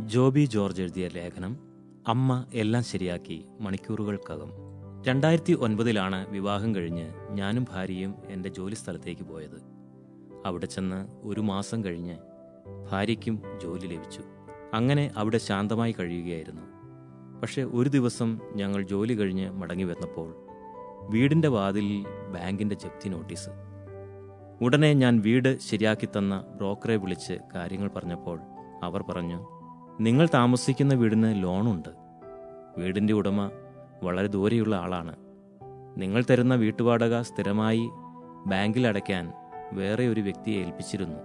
Joby George എഴുതിയ ലേഖനം അമ്മ എല്ലാം ശരിയാക്കി മണിക്കൂറുകൾക്കകം രണ്ടായിരത്തി ഒൻപതിലാണ് വിവാഹം കഴിഞ്ഞ് ഞാനും ഭാര്യയും എൻ്റെ ജോലി സ്ഥലത്തേക്ക് പോയത് അവിടെ ചെന്ന് ഒരു മാസം കഴിഞ്ഞ് ഭാര്യയ്ക്കും ജോലി ലഭിച്ചു അങ്ങനെ അവിടെ ശാന്തമായി കഴിയുകയായിരുന്നു പക്ഷെ ഒരു ദിവസം ഞങ്ങൾ ജോലി കഴിഞ്ഞ് മടങ്ങി വന്നപ്പോൾ വീടിൻ്റെ വാതിലിൽ ബാങ്കിൻ്റെ ജപ്തി നോട്ടീസ് ഉടനെ ഞാൻ വീട് ശരിയാക്കി തന്ന ബ്രോക്കറെ വിളിച്ച് കാര്യങ്ങൾ പറഞ്ഞപ്പോൾ അവർ പറഞ്ഞു നിങ്ങൾ താമസിക്കുന്ന വീടിന് ലോണുണ്ട് വീടിൻ്റെ ഉടമ വളരെ ദൂരെയുള്ള ആളാണ് നിങ്ങൾ തരുന്ന വീട്ടുവാടക സ്ഥിരമായി ബാങ്കിൽ അടയ്ക്കാൻ വേറെ ഒരു വ്യക്തിയെ ഏൽപ്പിച്ചിരുന്നു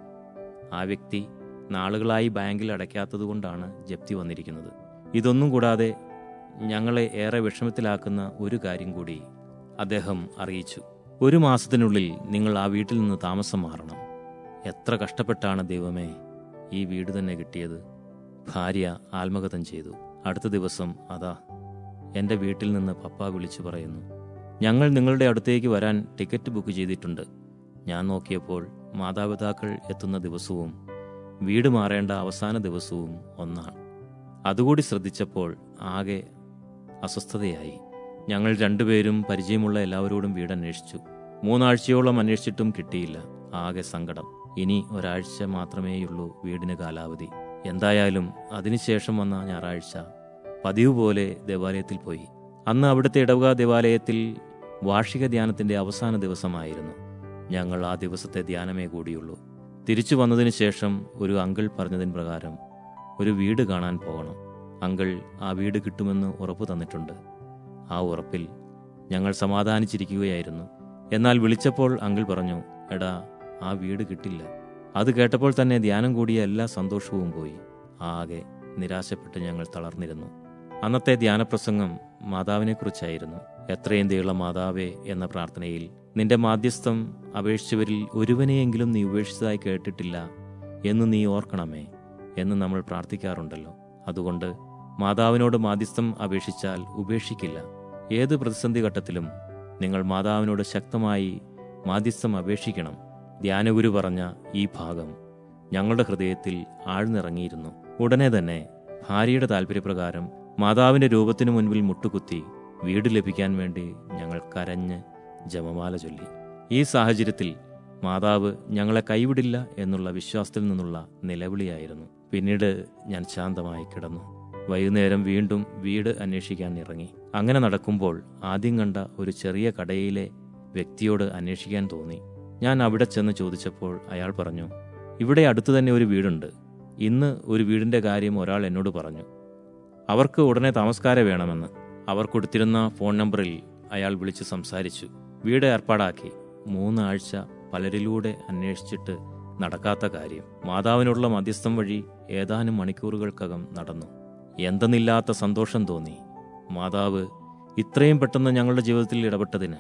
ആ വ്യക്തി നാളുകളായി ബാങ്കിൽ അടയ്ക്കാത്തതുകൊണ്ടാണ് ജപ്തി വന്നിരിക്കുന്നത് ഇതൊന്നും കൂടാതെ ഞങ്ങളെ ഏറെ വിഷമത്തിലാക്കുന്ന ഒരു കാര്യം കൂടി അദ്ദേഹം അറിയിച്ചു ഒരു മാസത്തിനുള്ളിൽ നിങ്ങൾ ആ വീട്ടിൽ നിന്ന് താമസം മാറണം എത്ര കഷ്ടപ്പെട്ടാണ് ദൈവമേ ഈ വീട് തന്നെ കിട്ടിയത് ഭാര്യ ആത്മകഥം ചെയ്തു അടുത്ത ദിവസം അതാ എൻ്റെ വീട്ടിൽ നിന്ന് പപ്പ വിളിച്ചു പറയുന്നു ഞങ്ങൾ നിങ്ങളുടെ അടുത്തേക്ക് വരാൻ ടിക്കറ്റ് ബുക്ക് ചെയ്തിട്ടുണ്ട് ഞാൻ നോക്കിയപ്പോൾ മാതാപിതാക്കൾ എത്തുന്ന ദിവസവും വീട് മാറേണ്ട അവസാന ദിവസവും ഒന്നാണ് അതുകൂടി ശ്രദ്ധിച്ചപ്പോൾ ആകെ അസ്വസ്ഥതയായി ഞങ്ങൾ രണ്ടുപേരും പരിചയമുള്ള എല്ലാവരോടും വീട് അന്വേഷിച്ചു മൂന്നാഴ്ചയോളം അന്വേഷിച്ചിട്ടും കിട്ടിയില്ല ആകെ സങ്കടം ഇനി ഒരാഴ്ച മാത്രമേയുള്ളൂ വീടിന് കാലാവധി എന്തായാലും അതിനുശേഷം വന്ന ഞായറാഴ്ച പതിവ് പോലെ ദേവാലയത്തിൽ പോയി അന്ന് അവിടുത്തെ ഇടവക ദേവാലയത്തിൽ വാർഷിക ധ്യാനത്തിന്റെ അവസാന ദിവസമായിരുന്നു ഞങ്ങൾ ആ ദിവസത്തെ ധ്യാനമേ കൂടിയുള്ളൂ തിരിച്ചു വന്നതിന് ശേഷം ഒരു അങ്കിൾ പറഞ്ഞതിന് പ്രകാരം ഒരു വീട് കാണാൻ പോകണം അങ്കിൾ ആ വീട് കിട്ടുമെന്ന് ഉറപ്പു തന്നിട്ടുണ്ട് ആ ഉറപ്പിൽ ഞങ്ങൾ സമാധാനിച്ചിരിക്കുകയായിരുന്നു എന്നാൽ വിളിച്ചപ്പോൾ അങ്കിൾ പറഞ്ഞു എടാ ആ വീട് കിട്ടില്ല അത് കേട്ടപ്പോൾ തന്നെ ധ്യാനം കൂടിയ എല്ലാ സന്തോഷവും പോയി ആകെ നിരാശപ്പെട്ട് ഞങ്ങൾ തളർന്നിരുന്നു അന്നത്തെ ധ്യാനപ്രസംഗം മാതാവിനെക്കുറിച്ചായിരുന്നു എത്രയും ദയുള്ള മാതാവേ എന്ന പ്രാർത്ഥനയിൽ നിന്റെ മാധ്യസ്ഥം അപേക്ഷിച്ചവരിൽ ഒരുവനെയെങ്കിലും നീ ഉപേക്ഷിച്ചതായി കേട്ടിട്ടില്ല എന്ന് നീ ഓർക്കണമേ എന്ന് നമ്മൾ പ്രാർത്ഥിക്കാറുണ്ടല്ലോ അതുകൊണ്ട് മാതാവിനോട് മാധ്യസ്ഥം അപേക്ഷിച്ചാൽ ഉപേക്ഷിക്കില്ല ഏത് പ്രതിസന്ധി ഘട്ടത്തിലും നിങ്ങൾ മാതാവിനോട് ശക്തമായി മാധ്യസ്ഥം അപേക്ഷിക്കണം ധ്യാനഗുരു പറഞ്ഞ ഈ ഭാഗം ഞങ്ങളുടെ ഹൃദയത്തിൽ ആഴ്ന്നിറങ്ങിയിരുന്നു ഉടനെ തന്നെ ഭാര്യയുടെ താല്പര്യപ്രകാരം മാതാവിന്റെ രൂപത്തിനു മുൻപിൽ മുട്ടുകുത്തി വീട് ലഭിക്കാൻ വേണ്ടി ഞങ്ങൾ കരഞ്ഞ് ജപമാല ചൊല്ലി ഈ സാഹചര്യത്തിൽ മാതാവ് ഞങ്ങളെ കൈവിടില്ല എന്നുള്ള വിശ്വാസത്തിൽ നിന്നുള്ള നിലവിളിയായിരുന്നു പിന്നീട് ഞാൻ ശാന്തമായി കിടന്നു വൈകുന്നേരം വീണ്ടും വീട് അന്വേഷിക്കാൻ ഇറങ്ങി അങ്ങനെ നടക്കുമ്പോൾ ആദ്യം കണ്ട ഒരു ചെറിയ കടയിലെ വ്യക്തിയോട് അന്വേഷിക്കാൻ തോന്നി ഞാൻ അവിടെ ചെന്ന് ചോദിച്ചപ്പോൾ അയാൾ പറഞ്ഞു ഇവിടെ അടുത്തു തന്നെ ഒരു വീടുണ്ട് ഇന്ന് ഒരു വീടിന്റെ കാര്യം ഒരാൾ എന്നോട് പറഞ്ഞു അവർക്ക് ഉടനെ താമസക്കാരെ വേണമെന്ന് അവർ കൊടുത്തിരുന്ന ഫോൺ നമ്പറിൽ അയാൾ വിളിച്ച് സംസാരിച്ചു വീട് ഏർപ്പാടാക്കി മൂന്നാഴ്ച പലരിലൂടെ അന്വേഷിച്ചിട്ട് നടക്കാത്ത കാര്യം മാതാവിനുള്ള മധ്യസ്ഥം വഴി ഏതാനും മണിക്കൂറുകൾക്കകം നടന്നു എന്തെന്നില്ലാത്ത സന്തോഷം തോന്നി മാതാവ് ഇത്രയും പെട്ടെന്ന് ഞങ്ങളുടെ ജീവിതത്തിൽ ഇടപെട്ടതിന്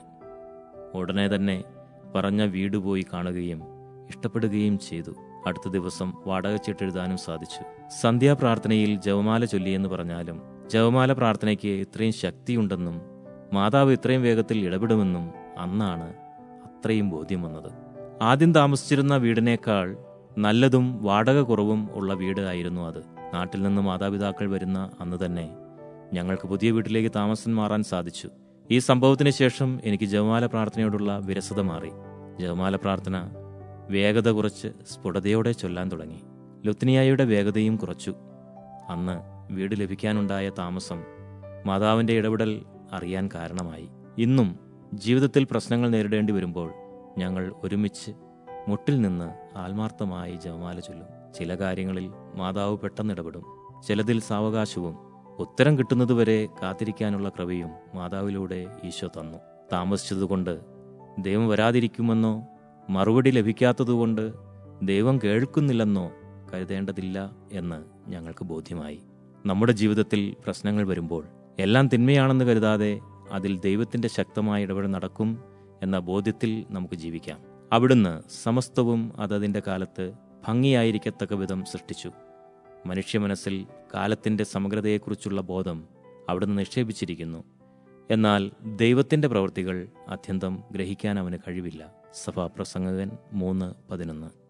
ഉടനെ തന്നെ പറഞ്ഞ വീട് പോയി കാണുകയും ഇഷ്ടപ്പെടുകയും ചെയ്തു അടുത്ത ദിവസം വാടക ചീട്ടെഴുതാനും സാധിച്ചു സന്ധ്യാപ്രാർത്ഥനയിൽ ജവമാല ചൊല്ലിയെന്ന് പറഞ്ഞാലും ജവമാല പ്രാർത്ഥനയ്ക്ക് ഇത്രയും ശക്തിയുണ്ടെന്നും മാതാവ് ഇത്രയും വേഗത്തിൽ ഇടപെടുമെന്നും അന്നാണ് അത്രയും ബോധ്യം വന്നത് ആദ്യം താമസിച്ചിരുന്ന വീടിനേക്കാൾ നല്ലതും വാടക കുറവും ഉള്ള വീട് ആയിരുന്നു അത് നാട്ടിൽ നിന്ന് മാതാപിതാക്കൾ വരുന്ന അന്ന് തന്നെ ഞങ്ങൾക്ക് പുതിയ വീട്ടിലേക്ക് താമസം മാറാൻ സാധിച്ചു ഈ സംഭവത്തിന് ശേഷം എനിക്ക് ജവമാല പ്രാർത്ഥനയോടുള്ള വിരസത മാറി ജവമാല പ്രാർത്ഥന വേഗത കുറച്ച് സ്ഫുടതയോടെ ചൊല്ലാൻ തുടങ്ങി ലുത്നിയായുടെ വേഗതയും കുറച്ചു അന്ന് വീട് ലഭിക്കാനുണ്ടായ താമസം മാതാവിന്റെ ഇടപെടൽ അറിയാൻ കാരണമായി ഇന്നും ജീവിതത്തിൽ പ്രശ്നങ്ങൾ നേരിടേണ്ടി വരുമ്പോൾ ഞങ്ങൾ ഒരുമിച്ച് മുട്ടിൽ നിന്ന് ആത്മാർത്ഥമായി ജപമാല ചൊല്ലും ചില കാര്യങ്ങളിൽ മാതാവ് പെട്ടെന്ന് ഇടപെടും ചിലതിൽ സാവകാശവും ഉത്തരം കിട്ടുന്നതുവരെ കാത്തിരിക്കാനുള്ള കൃപയും മാതാവിലൂടെ ഈശോ തന്നു താമസിച്ചതുകൊണ്ട് ദൈവം വരാതിരിക്കുമെന്നോ മറുപടി ലഭിക്കാത്തതുകൊണ്ട് ദൈവം കേൾക്കുന്നില്ലെന്നോ കരുതേണ്ടതില്ല എന്ന് ഞങ്ങൾക്ക് ബോധ്യമായി നമ്മുടെ ജീവിതത്തിൽ പ്രശ്നങ്ങൾ വരുമ്പോൾ എല്ലാം തിന്മയാണെന്ന് കരുതാതെ അതിൽ ദൈവത്തിന്റെ ശക്തമായ ഇടപെടൽ നടക്കും എന്ന ബോധ്യത്തിൽ നമുക്ക് ജീവിക്കാം അവിടുന്ന് സമസ്തവും അതതിൻ്റെ കാലത്ത് ഭംഗിയായിരിക്കത്തക്ക വിധം സൃഷ്ടിച്ചു മനുഷ്യ മനസ്സിൽ കാലത്തിന്റെ സമഗ്രതയെക്കുറിച്ചുള്ള ബോധം അവിടുന്ന് നിക്ഷേപിച്ചിരിക്കുന്നു എന്നാൽ ദൈവത്തിന്റെ പ്രവൃത്തികൾ അത്യന്തം ഗ്രഹിക്കാൻ അവന് കഴിവില്ല സഭാപ്രസംഗകൻ മൂന്ന് പതിനൊന്ന്